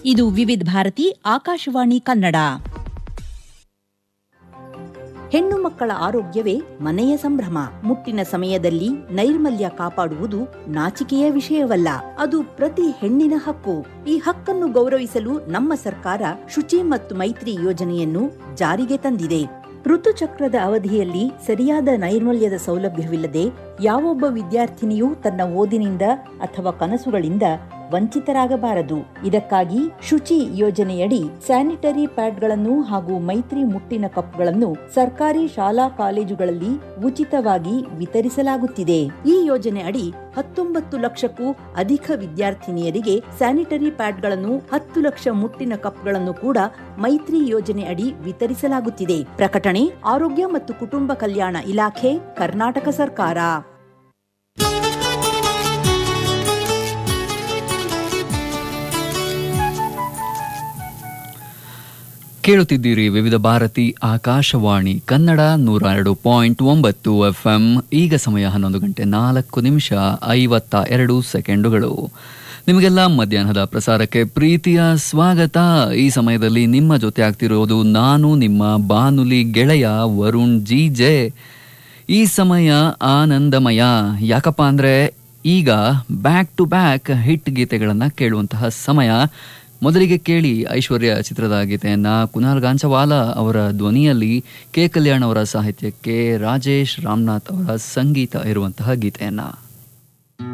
ಇದು ವಿವಿಧ ಭಾರತಿ ಆಕಾಶವಾಣಿ ಕನ್ನಡ ಹೆಣ್ಣು ಮಕ್ಕಳ ಆರೋಗ್ಯವೇ ಮನೆಯ ಸಂಭ್ರಮ ಮುಟ್ಟಿನ ಸಮಯದಲ್ಲಿ ನೈರ್ಮಲ್ಯ ಕಾಪಾಡುವುದು ನಾಚಿಕೆಯ ವಿಷಯವಲ್ಲ ಅದು ಪ್ರತಿ ಹೆಣ್ಣಿನ ಹಕ್ಕು ಈ ಹಕ್ಕನ್ನು ಗೌರವಿಸಲು ನಮ್ಮ ಸರ್ಕಾರ ಶುಚಿ ಮತ್ತು ಮೈತ್ರಿ ಯೋಜನೆಯನ್ನು ಜಾರಿಗೆ ತಂದಿದೆ ಋತುಚಕ್ರದ ಅವಧಿಯಲ್ಲಿ ಸರಿಯಾದ ನೈರ್ಮಲ್ಯದ ಸೌಲಭ್ಯವಿಲ್ಲದೆ ಯಾವೊಬ್ಬ ವಿದ್ಯಾರ್ಥಿನಿಯೂ ತನ್ನ ಓದಿನಿಂದ ಅಥವಾ ಕನಸುಗಳಿಂದ ವಂಚಿತರಾಗಬಾರದು ಇದಕ್ಕಾಗಿ ಶುಚಿ ಯೋಜನೆಯಡಿ ಸ್ಯಾನಿಟರಿ ಪ್ಯಾಡ್ಗಳನ್ನು ಹಾಗೂ ಮೈತ್ರಿ ಮುಟ್ಟಿನ ಕಪ್ಗಳನ್ನು ಸರ್ಕಾರಿ ಶಾಲಾ ಕಾಲೇಜುಗಳಲ್ಲಿ ಉಚಿತವಾಗಿ ವಿತರಿಸಲಾಗುತ್ತಿದೆ ಈ ಯೋಜನೆ ಅಡಿ ಹತ್ತೊಂಬತ್ತು ಲಕ್ಷಕ್ಕೂ ಅಧಿಕ ವಿದ್ಯಾರ್ಥಿನಿಯರಿಗೆ ಸ್ಯಾನಿಟರಿ ಪ್ಯಾಡ್ಗಳನ್ನು ಹತ್ತು ಲಕ್ಷ ಮುಟ್ಟಿನ ಕಪ್ಗಳನ್ನು ಕೂಡ ಮೈತ್ರಿ ಯೋಜನೆ ಅಡಿ ವಿತರಿಸಲಾಗುತ್ತಿದೆ ಪ್ರಕಟಣೆ ಆರೋಗ್ಯ ಮತ್ತು ಕುಟುಂಬ ಕಲ್ಯಾಣ ಇಲಾಖೆ ಕರ್ನಾಟಕ ಸರ್ಕಾರ ಕೇಳುತ್ತಿದ್ದೀರಿ ವಿವಿಧ ಭಾರತಿ ಆಕಾಶವಾಣಿ ಕನ್ನಡ ನೂರ ಎರಡು ಪಾಯಿಂಟ್ ಒಂಬತ್ತು ಎಫ್ಎಂ ಈಗ ಸಮಯ ಹನ್ನೊಂದು ಗಂಟೆ ನಾಲ್ಕು ನಿಮಿಷ ಐವತ್ತ ಎರಡು ಸೆಕೆಂಡುಗಳು ನಿಮಗೆಲ್ಲ ಮಧ್ಯಾಹ್ನದ ಪ್ರಸಾರಕ್ಕೆ ಪ್ರೀತಿಯ ಸ್ವಾಗತ ಈ ಸಮಯದಲ್ಲಿ ನಿಮ್ಮ ಜೊತೆ ಆಗ್ತಿರೋದು ನಾನು ನಿಮ್ಮ ಬಾನುಲಿ ಗೆಳೆಯ ವರುಣ್ ಜಿ ಜೆ ಈ ಸಮಯ ಆನಂದಮಯ ಯಾಕಪ್ಪ ಅಂದ್ರೆ ಈಗ ಬ್ಯಾಕ್ ಟು ಬ್ಯಾಕ್ ಹಿಟ್ ಗೀತೆಗಳನ್ನ ಕೇಳುವಂತಹ ಸಮಯ ಮೊದಲಿಗೆ ಕೇಳಿ ಐಶ್ವರ್ಯ ಚಿತ್ರದ ಗೀತೆಯನ್ನ ಕುನಾಲ್ ಗಾಂಚವಾಲ ಅವರ ಧ್ವನಿಯಲ್ಲಿ ಕೆ ಕಲ್ಯಾಣ್ ಅವರ ಸಾಹಿತ್ಯಕ್ಕೆ ರಾಜೇಶ್ ರಾಮನಾಥ್ ಅವರ ಸಂಗೀತ ಇರುವಂತಹ ಗೀತೆಯನ್ನ